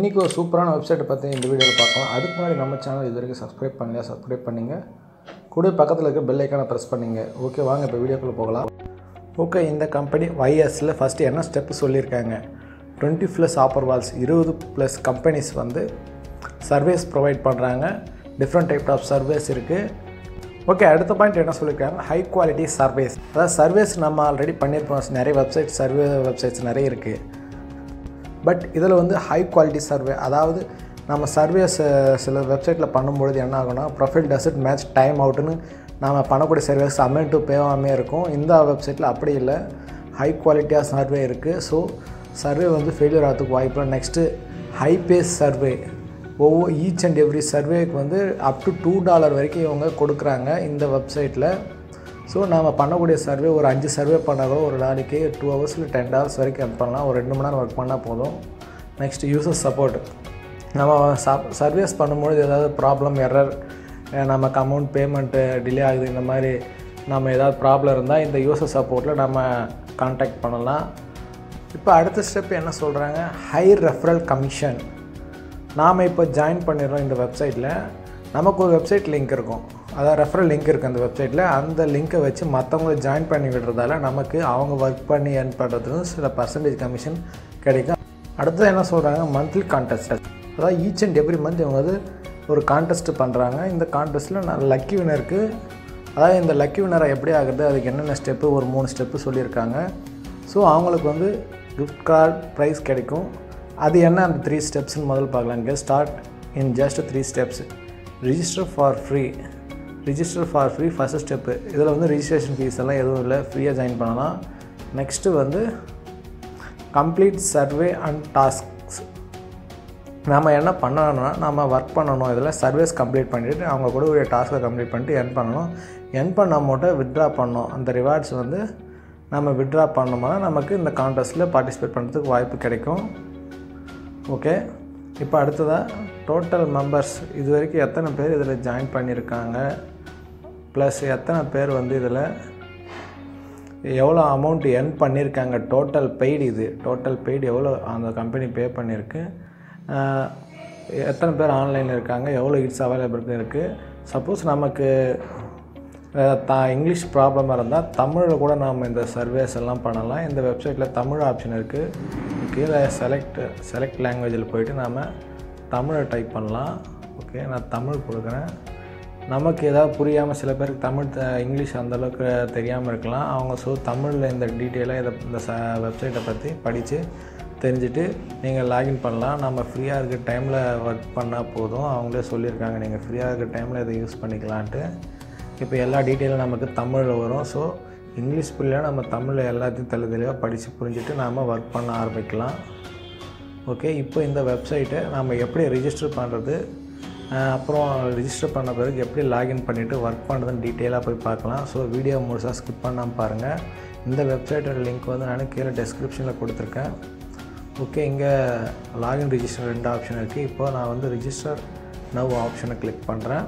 இன்றைக்கி ஒரு சூப்பரான வெப்சைட்டை பற்றி இந்த வீடியோவில் பார்க்கலாம் அதுக்கு முன்னாடி நம்ம சேனல் இது வரைக்கும் சப்ஸ்கிரைப் பண்ணலையா சப்ஸ்கிரைப் பண்ணிங்க கூட பக்கத்தில் இருக்க பெல் ஐக்கானை ப்ரெஸ் பண்ணிங்க ஓகே வாங்க இப்போ வீடியோக்குள்ளே போகலாம் ஓகே இந்த கம்பெனி ஒய்எஸில் ஃபஸ்ட்டு என்ன ஸ்டெப்பு சொல்லியிருக்காங்க டுவெண்ட்டி ப்ளஸ் ஆப்பர் வால்ஸ் இருபது ப்ளஸ் கம்பெனிஸ் வந்து சர்வீஸ் ப்ரொவைட் பண்ணுறாங்க டிஃப்ரெண்ட் டைப் ஆஃப் சர்வீஸ் இருக்குது ஓகே அடுத்த பாயிண்ட் என்ன சொல்லியிருக்காங்க ஹை குவாலிட்டி சர்வீஸ் அதாவது சர்வீஸ் நம்ம ஆல்ரெடி பண்ணியிருப்போம் நிறைய வெப்சைட் சர்வே வெப்சைட்ஸ் நிறைய இருக்குது பட் இதில் வந்து ஹை குவாலிட்டி சர்வே அதாவது நம்ம சர்வேஸ் சில வெப்சைட்டில் பண்ணும்பொழுது என்ன ஆகும்னா ப்ரொஃபைல் டசட் மேட்ச் டைம் அவுட்டுன்னு நம்ம பண்ணக்கூடிய சர்வீஸ் அமௌண்ட் டு பேவாமே இருக்கும் இந்த வெப்சைட்டில் அப்படி இல்லை ஹை குவாலிட்டியாக சர்வே இருக்குது ஸோ சர்வே வந்து ஃபெயிலியர் ஆகிறதுக்கு வாய்ப்பு இல்லை நெக்ஸ்ட்டு ஹை பேஸ் சர்வே ஒவ்வொரு ஈச் அண்ட் எவ்ரி சர்வேக்கு வந்து அப் டு டூ டாலர் வரைக்கும் இவங்க கொடுக்குறாங்க இந்த வெப்சைட்டில் ஸோ நாம் பண்ணக்கூடிய சர்வே ஒரு அஞ்சு சர்வே பண்ணால் கூட ஒரு நாளைக்கு டூ ஹவர்ஸில் டென் ஹவர்ஸ் வரைக்கும் எர்ன் பண்ணலாம் ஒரு ரெண்டு மணி நேரம் ஒர்க் பண்ணால் போதும் நெக்ஸ்ட் யூசர் சப்போர்ட் நம்ம சர்வீஸ் பண்ணும்பொழுது ஏதாவது ப்ராப்ளம் எரர் நமக்கு அமௌண்ட் பேமெண்ட்டு டிலே ஆகுது இந்த மாதிரி நம்ம ஏதாவது ப்ராப்ளம் இருந்தால் இந்த யூசர் சப்போர்ட்டில் நம்ம காண்டாக்ட் பண்ணலாம் இப்போ அடுத்த ஸ்டெப் என்ன சொல்கிறாங்க ஹை ரெஃபரல் கமிஷன் நாம் இப்போ ஜாயின் பண்ணிடுறோம் இந்த வெப்சைட்டில் நமக்கு ஒரு வெப்சைட் லிங்க் இருக்கும் அதாவது ரெஃபரல் லிங்க் இருக்குது அந்த வெப்சைட்டில் அந்த லிங்க்கை வச்சு மற்றவங்களை ஜாயின் பண்ணி விடுறதால நமக்கு அவங்க ஒர்க் பண்ணி ஏர்ன் பண்ணுறதுக்கும் சில பர்சன்டேஜ் கமிஷன் கிடைக்கும் அடுத்தது என்ன சொல்கிறாங்க மந்த்லி கான்டெஸ்ட் அதாவது ஈச் அண்ட் எவ்ரி மந்த் இவங்க வந்து ஒரு கான்டெஸ்ட் பண்ணுறாங்க இந்த கான்டெஸ்ட்டில் நான் லக்கி வினருக்கு அதாவது இந்த லக்கி வினரை எப்படி ஆகுது அதுக்கு என்னென்ன ஸ்டெப்பு ஒரு மூணு ஸ்டெப்பு சொல்லியிருக்காங்க ஸோ அவங்களுக்கு வந்து கிஃப்ட் கார்டு ப்ரைஸ் கிடைக்கும் அது என்ன அந்த த்ரீ ஸ்டெப்ஸ்னு முதல்ல பார்க்கலாம் இங்கே start in just three steps register for free register for free first step இதில் வந்து ரிஜிஸ்ட்ரேஷன் ஃபீஸ் எல்லாம் எதுவும் இல்லை ஃப்ரீயாக ஜாயின் பண்ணலாம் நெக்ஸ்ட்டு வந்து கம்ப்ளீட் சர்வே அண்ட் டாஸ்க்ஸ் நம்ம என்ன பண்ணணும்னா நம்ம ஒர்க் பண்ணணும் இதில் சர்வீஸ் கம்ப்ளீட் பண்ணிவிட்டு அவங்க கூட ஒரு டாஸ்க்கை கம்ப்ளீட் பண்ணிட்டு என் பண்ணணும் என் பண்ண அமௌண்ட்டை வித்ட்ரா பண்ணணும் அந்த ரிவார்ட்ஸ் வந்து நம்ம வித்ட்ரா பண்ணோம்னா நமக்கு இந்த கான்டெஸ்ட்டில் பார்ட்டிசிபேட் பண்ணுறதுக்கு வாய்ப்பு கிடைக்கும் ஓகே இப்போ அடுத்ததாக டோட்டல் மெம்பர்ஸ் இது வரைக்கும் எத்தனை பேர் இதில் ஜாயின் பண்ணியிருக்காங்க ப்ளஸ் எத்தனை பேர் வந்து இதில் எவ்வளோ அமௌண்ட் எர்ன் பண்ணியிருக்காங்க டோட்டல் பெய்டு இது டோட்டல் பெய்டு எவ்வளோ அந்த கம்பெனி பே பண்ணியிருக்கு எத்தனை பேர் ஆன்லைனில் இருக்காங்க எவ்வளோ இட்ஸ் அவைலபிள் இருக்குது சப்போஸ் நமக்கு த இங்கிலீஷ் ப்ராப்ளமாக இருந்தால் தமிழில் கூட நாம் இந்த சர்வேஸ் எல்லாம் பண்ணலாம் இந்த வெப்சைட்டில் தமிழ் ஆப்ஷன் இருக்குது கீழே செலக்ட் செலக்ட் லாங்குவேஜில் போயிட்டு நாம் தமிழை டைப் பண்ணலாம் ஓகே நான் தமிழ் கொடுக்குறேன் நமக்கு ஏதாவது புரியாமல் சில பேருக்கு தமிழ் த இங்கிலீஷ் அந்தளவுக்கு தெரியாமல் இருக்கலாம் அவங்க ஸோ தமிழில் இந்த டீட்டெயிலாக இதை இந்த ச வெப்சைட்டை பற்றி படித்து தெரிஞ்சுட்டு நீங்கள் லாகின் பண்ணலாம் நம்ம ஃப்ரீயாக இருக்க டைமில் ஒர்க் பண்ணால் போதும் அவங்களே சொல்லியிருக்காங்க நீங்கள் ஃப்ரீயாக இருக்க டைமில் இதை யூஸ் பண்ணிக்கலான்ட்டு இப்போ எல்லா டீட்டெயிலும் நமக்கு தமிழில் வரும் ஸோ இங்கிலீஷ் புரியல நம்ம தமிழில் எல்லாத்தையும் தெளி தெளிவாக படித்து புரிஞ்சுட்டு நாம் ஒர்க் பண்ண ஆரம்பிக்கலாம் ஓகே இப்போ இந்த வெப்சைட்டை நம்ம எப்படி ரிஜிஸ்டர் பண்ணுறது அப்புறம் ரிஜிஸ்டர் பண்ண பிறகு எப்படி லாகின் பண்ணிவிட்டு ஒர்க் பண்ணுறதுன்னு டீட்டெயிலாக போய் பார்க்கலாம் ஸோ வீடியோ முழுசாக ஸ்கிப் பண்ணாமல் பாருங்கள் இந்த வெப்சைட்டோட லிங்க் வந்து நான் கீழே டெஸ்கிரிப்ஷனில் கொடுத்துருக்கேன் ஓகே இங்கே லாகின் ரிஜிஸ்டர் ரெண்டு ஆப்ஷன் இருக்குது இப்போ நான் வந்து ரிஜிஸ்டர் நவ் ஆப்ஷனை கிளிக் பண்ணுறேன்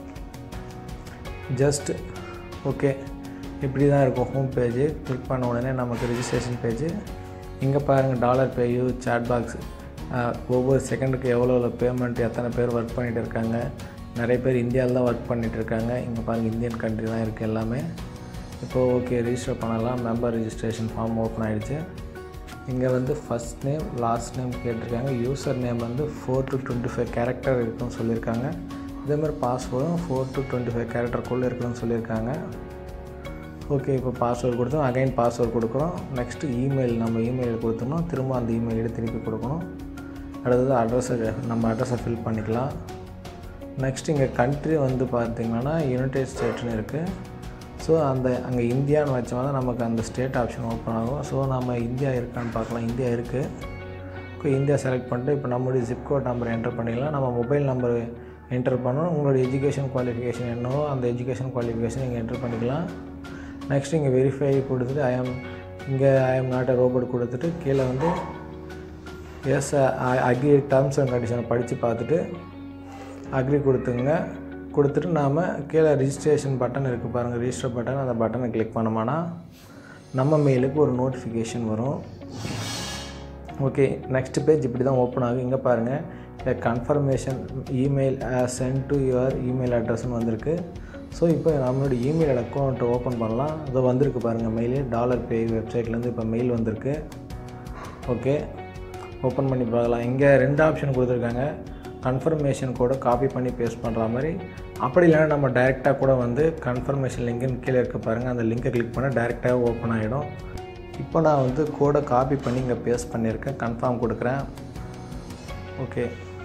ஜஸ்ட் ஓகே இப்படி தான் இருக்கும் ஹோம் பேஜு கிளிக் பண்ண உடனே நமக்கு ரிஜிஸ்ட்ரேஷன் பேஜு இங்கே பாருங்கள் டாலர் பேயூ சாட் பாக்ஸ் ஒவ்வொரு செகண்டுக்கு எவ்வளோ எவ்வளோ பேமெண்ட் எத்தனை பேர் ஒர்க் பண்ணிகிட்டு இருக்காங்க நிறைய பேர் இந்தியாவில் தான் ஒர்க் பண்ணிகிட்டு இருக்காங்க இங்கே பாருங்கள் இந்தியன் கண்ட்ரி தான் இருக்குது எல்லாமே இப்போது ஓகே ரிஜிஸ்டர் பண்ணலாம் மெம்பர் ரிஜிஸ்ட்ரேஷன் ஃபார்ம் ஓப்பன் ஆகிடுச்சு இங்கே வந்து ஃபஸ்ட் நேம் லாஸ்ட் நேம் கேட்டிருக்காங்க யூசர் நேம் வந்து four to twenty five character இருக்குன்னு சொல்லியிருக்காங்க இதேமாதிரி பாஸ்வேர்டும் ஃபோர் டு டுவெண்ட்டி ஃபைவ் கேரக்டருக்குள்ளே இருக்குன்னு சொல்லியிருக்காங்க ஓகே இப்போ பாஸ்வேர்டு கொடுத்தோம் அகைன் பாஸ்வேர்டு கொடுக்குறோம் நெக்ஸ்ட்டு இமெயில் நம்ம இமெயில் கொடுத்தோம்னா திரும்ப அந்த இமெயில் திருப்பி கொடுக்கணும் அடுத்தது அட்ரஸை நம்ம அட்ரஸை ஃபில் பண்ணிக்கலாம் நெக்ஸ்ட் இங்கே கண்ட்ரி வந்து பார்த்திங்கன்னா யுனைடெட் ஸ்டேட்ஸ்னு இருக்குது ஸோ அந்த அங்கே இந்தியான்னு வச்சோம்னா நமக்கு அந்த ஸ்டேட் ஆப்ஷன் ஓப்பன் ஆகும் ஸோ நம்ம இந்தியா இருக்கான்னு பார்க்கலாம் இந்தியா இருக்குது ஓகே இந்தியா செலக்ட் பண்ணிட்டு இப்போ நம்மளுடைய ஜிப்கோட் நம்பர் என்டர் பண்ணிக்கலாம் நம்ம மொபைல் நம்பர் என்டர் பண்ணணும் உங்களுடைய எஜுகேஷன் குவாலிஃபிகேஷன் என்னவோ அந்த எஜுகேஷன் குவாலிஃபிகேஷன் நீங்கள் என்டர் பண்ணிக்கலாம் நெக்ஸ்ட் இங்கே வெரிஃபை கொடுத்துட்டு ஐ ஆம் இங்கே ஐ ஆம் நாட் அ ரோபோட் கொடுத்துட்டு கீழே வந்து எஸ் அக்ரி டேர்ம்ஸ் அண்ட் கண்டிஷனை படித்து பார்த்துட்டு அக்ரி கொடுத்துங்க கொடுத்துட்டு நாம் கீழே ரிஜிஸ்ட்ரேஷன் பட்டன் இருக்குது பாருங்கள் ரிஜிஸ்டர் பட்டன் அந்த பட்டனை கிளிக் பண்ணோம்னா நம்ம மெயிலுக்கு ஒரு நோட்டிஃபிகேஷன் வரும் ஓகே நெக்ஸ்ட் பேஜ் இப்படி தான் ஓப்பன் ஆகும் இங்கே பாருங்கள் இந்த confirmation email sent to your email அட்ரஸ்னு வந்திருக்கு ஸோ இப்போ நம்மளோட இமெயில் அக்கௌண்ட் ஓப்பன் பண்ணலாம் அது வந்திருக்கு பாருங்கள் மெயிலு டாலர் பே வெப்சைட்லேருந்து இப்போ மெயில் வந்திருக்கு ஓகே ஓப்பன் பண்ணி பார்க்கலாம் இங்கே ரெண்டு ஆப்ஷன் கொடுத்துருக்காங்க கன்ஃபர்மேஷன் கூட காப்பி பண்ணி பேஸ்ட் பண்ணுற மாதிரி அப்படி இல்லைன்னா நம்ம டைரெக்டாக கூட வந்து கன்ஃபர்மேஷன் லிங்க்குன்னு கீழே இருக்க பாருங்கள் அந்த லிங்கை கிளிக் பண்ணால் டைரெக்டாக ஓப்பன் ஆகிடும் இப்போ நான் வந்து கோடை காப்பி பண்ணி இங்கே பேஸ்ட் பண்ணியிருக்கேன் கன்ஃபார்ம் கொடுக்குறேன் ஓகே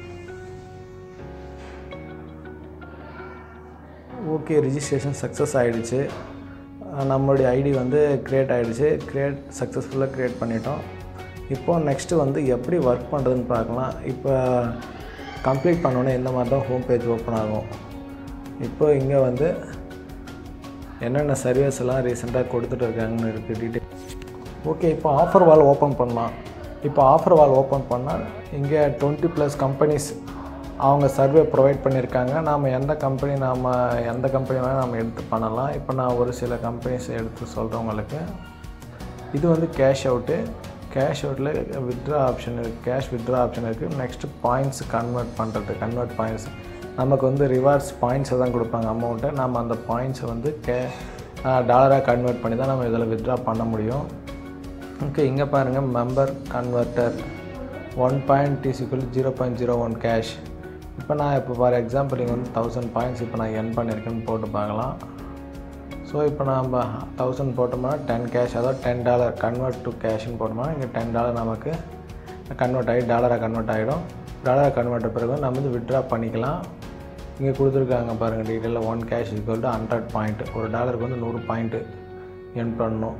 ஓகே ரிஜிஸ்ட்ரேஷன் சக்ஸஸ் ஆகிடுச்சு நம்மளுடைய ஐடி வந்து க்ரியேட் ஆகிடுச்சு க்ரியேட் சக்ஸஸ்ஃபுல்லாக க்ரியேட் பண்ணிட்டோம் இப்போது நெக்ஸ்ட்டு வந்து எப்படி ஒர்க் பண்ணுறதுன்னு பார்க்கலாம் இப்போ கம்ப்ளீட் பண்ணோன்னே இந்த மாதிரி தான் ஹோம் பேஜ் ஓப்பன் ஆகும் இப்போ இங்கே வந்து என்னென்ன சர்வீஸ் எல்லாம் ரீசெண்டாக கொடுத்துட்டு இருக்காங்கன்னு இருக்குது டீட்டெயில் ஓகே இப்போ ஆஃபர் வால் ஓப்பன் பண்ணலாம் இப்போ ஆஃபர் வால் ஓப்பன் பண்ணால் இங்கே டுவெண்ட்டி ப்ளஸ் கம்பெனிஸ் அவங்க சர்வே ப்ரொவைட் பண்ணியிருக்காங்க நாம் எந்த கம்பெனி நாம் எந்த கம்பெனி வேணால் நம்ம எடுத்து பண்ணலாம் இப்போ நான் ஒரு சில கம்பெனிஸ் எடுத்து சொல்கிறேன் உங்களுக்கு இது வந்து கேஷ் அவுட்டு கேஷ் அவுட்டில் வித்ட்ரா ஆப்ஷன் இருக்குது கேஷ் வித்ட்ரா ஆப்ஷன் இருக்குது நெக்ஸ்ட்டு பாயிண்ட்ஸ் கன்வெர்ட் பண்ணுறது கன்வெர்ட் பாயிண்ட்ஸ் நமக்கு வந்து ரிவார்ட்ஸ் பாயிண்ட்ஸை தான் கொடுப்பாங்க அமௌண்ட்டை நம்ம அந்த பாயிண்ட்ஸை வந்து கே டாலராக கன்வெர்ட் பண்ணி தான் நம்ம இதில் வித்ட்ரா பண்ண முடியும் ஓகே இங்கே பாருங்கள் மெம்பர் கன்வெர்ட்டர் ஒன் பாயிண்ட் டிசிக்குள் zero point zero one cash இப்போ நான் இப்போ ஃபார் எக்ஸாம்பிள் இங்கே வந்து தௌசண்ட் பாயிண்ட்ஸ் இப்போ நான் என் பண்ணியிருக்கேன்னு போட்டு பார்க்கலாம் ஸோ இப்போ நம்ம தௌசண்ட் போட்டோம்னா டென் கேஷ் அதாவது டென் டாலர் கன்வெர்ட் டு கேஷ்னு போட்டோம்னா இங்கே டென் டாலர் நமக்கு கன்வெர்ட் ஆகி டாலராக கன்வெர்ட் ஆகிடும் டாலராக கன்வெர்ட் பிறகு நம்ம வந்து விட்ரா பண்ணிக்கலாம் இங்கே கொடுத்துருக்காங்க பாருங்கள் டீட்டெயிலில் one cash equal to hundred point ஒரு டாலருக்கு வந்து நூறு பாயிண்ட்டு என் பண்ணணும்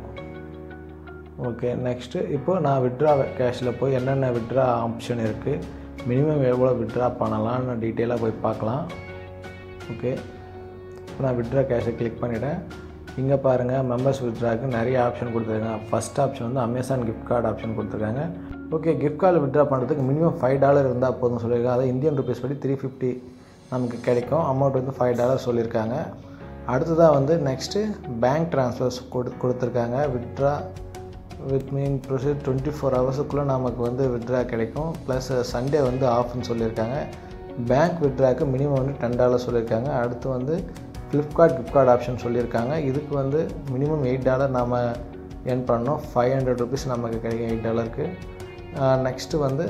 ஓகே நெக்ஸ்ட்டு இப்போ நான் விட்ரா கேஷில் போய் என்னென்ன விட்ரா ஆப்ஷன் இருக்குது மினிமம் எவ்வளோ விட்ரா பண்ணலாம்னு டீட்டெயிலாக போய் பார்க்கலாம் ஓகே இப்போ நான் விட்ரா கேஷை கிளிக் பண்ணிவிட்டேன் இங்கே பாருங்கள் மெம்பர்ஸ் விட்ராக்கு நிறைய ஆப்ஷன் கொடுத்துருக்காங்க ஃபஸ்ட் ஆப்ஷன் வந்து அமேசான் கிஃப்ட் கார்டு ஆப்ஷன் கொடுத்துருக்காங்க ஓகே கிஃப்ட் கார்டு விட்ரா பண்ணுறதுக்கு மினிமம் ஃபைவ் டாலர் இருந்தால் போதும் சொல்லியிருக்காங்க அது இந்தியன் ருபீஸ் படி த்ரீ ஃபிஃப்டி நமக்கு கிடைக்கும் அமௌண்ட் வந்து ஃபைவ் டாலர் சொல்லியிருக்காங்க அடுத்ததாக வந்து நெக்ஸ்ட்டு பேங்க் ட்ரான்ஸ்ஃபர்ஸ் கொடு கொடுத்துருக்காங்க withdraw with mean procedure twenty four ஹவர்ஸுக்குள்ளே நமக்கு வந்து விட்ரா கிடைக்கும் ப்ளஸ் சண்டே வந்து ஆஃப்னு சொல்லியிருக்காங்க பேங்க் விட்ராக்கு மினிமம் வந்து டென் டாலர் சொல்லியிருக்காங்க அடுத்து வந்து ஃப்ளிப்கார்ட் கிஃப்ட் கார்டு ஆப்ஷன் சொல்லியிருக்காங்க இதுக்கு வந்து மினிமம் எயிட் டாலர் நாம் ஏர்ன் பண்ணணும் ஃபைவ் ஹண்ட்ரட் ருபீஸ் நமக்கு கிடைக்கும் எயிட் டாலருக்கு நெக்ஸ்ட்டு வந்து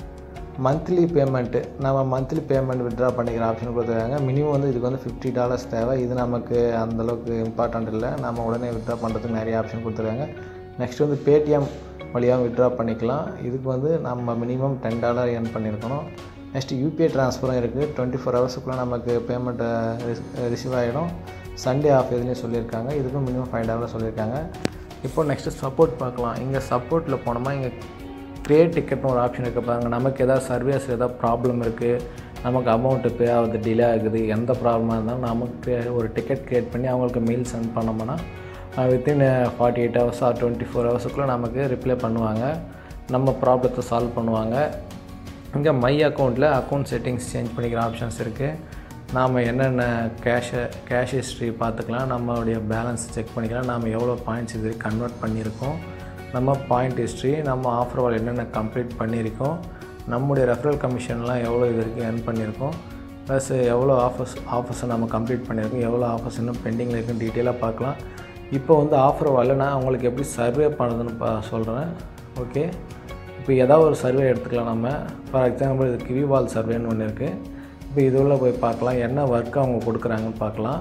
மந்த்லி பேமெண்ட்டு நம்ம மந்த்லி பேமெண்ட் விட்ரா பண்ணிக்கிற ஆப்ஷன் கொடுத்துருக்காங்க மினிமம் வந்து இதுக்கு வந்து ஃபிஃப்டி டாலர்ஸ் தேவை இது நமக்கு அந்தளவுக்கு இம்பார்ட்டண்ட் இல்லை நம்ம உடனே விட்ரா பண்ணுறதுக்கு நிறைய ஆப்ஷன் கொடுத்துருக்காங்க நெக்ஸ்ட் வந்து பேடிஎம் வழியாக விட்ரா பண்ணிக்கலாம் இதுக்கு வந்து நம்ம மினிமம் டென் டாலர் ஏர்ன் பண்ணியிருக்கணும் நெக்ஸ்ட் யூபிஐ ட்ரான்ஸ்ஃபரும் இருக்குது டுவெண்ட்டி ஃபோர் ஹவர்ஸுக்குள்ளே நமக்கு பேமெண்ட்டை ரிசீவ் ஆகிடும் சண்டே ஆஃப் எதுலேயும் சொல்லியிருக்காங்க இதுக்கும் மினிமம் ஃபைவ் டாலர் சொல்லியிருக்காங்க இப்போ நெக்ஸ்ட்டு சப்போர்ட் பார்க்கலாம் இங்கே சப்போர்ட்டில் போனோமா இங்கே க்ரியேட் டிக்கெட்னு ஒரு ஆப்ஷன் இருக்குது பாருங்கள் நமக்கு எதாவது சர்வீஸ் எதாவது ப்ராப்ளம் இருக்குது நமக்கு அமௌண்ட்டு பே ஆகுது டிலே ஆகுது எந்த ப்ராப்ளமாக இருந்தாலும் நமக்கு ஒரு டிக்கெட் க்ரியேட் பண்ணி அவங்களுக்கு மெயில் சென்ட் பண்ணோம்னா within forty eight hours or twenty four ஹவர்ஸுக்குள்ளே நமக்கு ரிப்ளை பண்ணுவாங்க நம்ம ப்ராப்ளத்தை சால்வ் பண்ணுவாங்க இங்கே மை அக்கௌண்ட்டில் அக்கௌண்ட் செட்டிங்ஸ் சேஞ்ச் பண்ணிக்கிற ஆப்ஷன்ஸ் இருக்குது நாம் என்னென்ன கேஷை கேஷ் ஹிஸ்ட்ரி பார்த்துக்கலாம் நம்மளுடைய பேலன்ஸ் செக் பண்ணிக்கலாம் நாம் எவ்வளோ பாயிண்ட்ஸ் இது கன்வெர்ட் பண்ணியிருக்கோம் நம்ம பாயிண்ட் ஹிஸ்ட்ரி நம்ம ஆஃபர் வால் என்னென்ன கம்ப்ளீட் பண்ணியிருக்கோம் நம்முடைய ரெஃபரல் கமிஷன்லாம் எவ்வளோ இது வரைக்கும் earn பண்ணியிருக்கோம் ப்ளஸ் எவ்வளோ ஆஃபர்ஸ் ஆஃபர்ஸை நம்ம கம்ப்ளீட் பண்ணியிருக்கோம் எவ்வளோ ஆஃபர்ஸ் இன்னும் பெண்டிங்கில் இருக்குன்னு டீட்டெயிலாக பார்க்கலாம் இப்போ வந்து ஆஃபர் வாலில் நான் உங்களுக்கு எப்படி சர்வே பண்ணுறதுன்னு பா சொல்கிறேன் ஓகே இப்போ ஏதாவது ஒரு சர்வே எடுத்துக்கலாம் நம்ம ஃபார் எக்ஸாம்பிள் இது கிவிவால் சர்வேன்னு ஒன்று இருக்குது இப்போ இது உள்ள போய் பார்க்கலாம் என்ன ஒர்க் அவங்க கொடுக்குறாங்கன்னு பார்க்கலாம்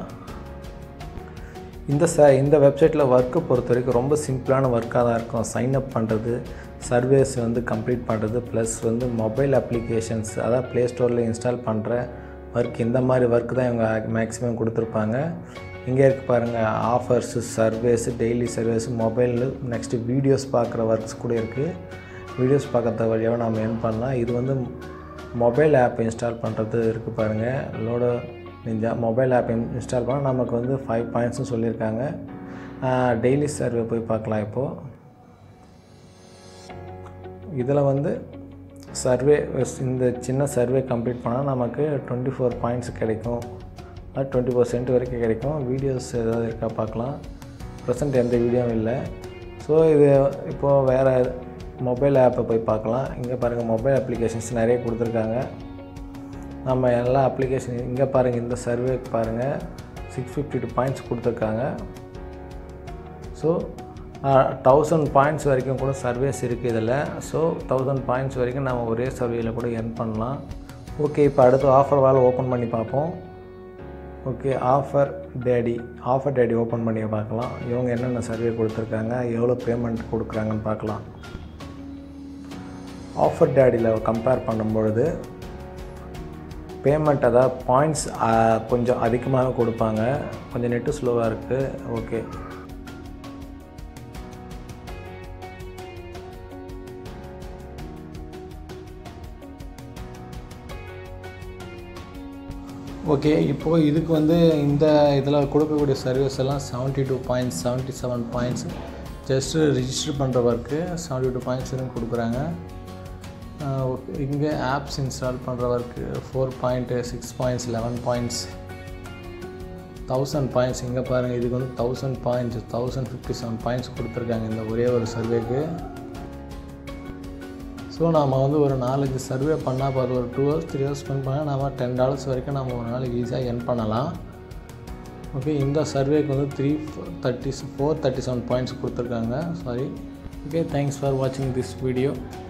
இந்த ச இந்த வெப்சைட்டில் ஒர்க்கை பொறுத்த வரைக்கும் ரொம்ப சிம்பிளான ஒர்க்காக தான் இருக்கும் சைன் அப் பண்ணுறது சர்வேஸ் வந்து கம்ப்ளீட் பண்ணுறது ப்ளஸ் வந்து மொபைல் அப்ளிகேஷன்ஸ் அதாவது ப்ளே ஸ்டோரில் இன்ஸ்டால் பண்ணுற ஒர்க் இந்த மாதிரி ஒர்க் தான் இவங்க மேக்ஸிமம் கொடுத்துருப்பாங்க இங்கே இருக்கு பாருங்கள் offers surveys daily service mobile next videos பார்க்குற ஒர்க்ஸ் கூட இருக்குது வீடியோஸ் பார்க்குறது வழியாக நம்ம என் பண்ணலாம் இது வந்து மொபைல் ஆப் இன்ஸ்டால் பண்ணுறது இருக்குது பாருங்கள் Ludo Ninja mobile app install பண்ணால் நமக்கு வந்து ஃபைவ் பாயிண்ட்ஸும் சொல்லியிருக்காங்க டெய்லி சர்வே போய் பார்க்கலாம் இப்போது இதில் வந்து சர்வே இந்த சின்ன சர்வே கம்ப்ளீட் பண்ணால் நமக்கு டுவெண்ட்டி ஃபோர் பாயிண்ட்ஸ் கிடைக்கும் அது டுவெண்ட்டி பர்சன்ட் வரைக்கும் கிடைக்கும் வீடியோஸ் ஏதாவது இருக்கா பார்க்கலாம் ப்ரெசென்ட் எந்த வீடியோவும் இல்லை ஸோ இது இப்போது வேறு மொபைல் ஆப்பை போய் பார்க்கலாம் இங்கே பாருங்கள் மொபைல் அப்ளிகேஷன்ஸ் நிறைய கொடுத்துருக்காங்க நம்ம எல்லா அப்ளிகேஷன் இங்கே பாருங்கள் இந்த சர்வேக்கு பாருங்கள் சிக்ஸ் ஃபிஃப்டி டூ பாயிண்ட்ஸ் கொடுத்துருக்காங்க ஸோ தௌசண்ட் பாயிண்ட்ஸ் வரைக்கும் கூட சர்வேஸ் இருக்குது இதில் ஸோ தௌசண்ட் பாயிண்ட்ஸ் வரைக்கும் நம்ம ஒரே சர்வேயில் கூட எர்ன் பண்ணலாம் ஓகே இப்போ அடுத்து ஆஃபர் வால் ஓப்பன் பண்ணி பார்ப்போம் okay offer daddy offer daddy open பண்ணி பார்க்கலாம் இவங்க என்னென்ன சர்வே கொடுத்துருக்காங்க எவ்வளோ பேமெண்ட் கொடுக்குறாங்கன்னு பார்க்கலாம் ஆஃபர் டேடியில் கம்பேர் பண்ணும்பொழுது பேமெண்ட் அதாவது பாயிண்ட்ஸ் கொஞ்சம் அதிகமாக கொடுப்பாங்க கொஞ்சம் நெட்டு ஸ்லோவாக இருக்குது ஓகே ஓகே இப்போது இதுக்கு வந்து இந்த இதில் கொடுக்கக்கூடிய சர்வீஸ் எல்லாம் seventy two points seventy seven points just register பண்ணுற ஒர்க்கு செவன்ட்டி டூ பாயிண்ட்ஸ் வரைக்கும் கொடுக்குறாங்க இங்கே ஆப்ஸ் இன்ஸ்டால் பண்ணுற work four point six points eleven points thousand points இங்கே பாருங்கள் இதுக்கு வந்து thousand points thousand fifty seven points கொடுத்துருக்காங்க இந்த ஒரே ஒரு சர்வேக்கு ஸோ நாம் வந்து ஒரு நாளைக்கு சர்வே பண்ணால் பார்த்து ஒரு two hours three hours spend பண்ணால் நம்ம டென் டாலர்ஸ் வரைக்கும் நம்ம ஒரு நாளைக்கு ஈஸியாக எர்ன் பண்ணலாம் ஓகே இந்த சர்வேக்கு வந்து three thirty four thirty seven points கொடுத்துருக்காங்க சாரி ஓகே தேங்க்ஸ் ஃபார் வாட்சிங் திஸ் வீடியோ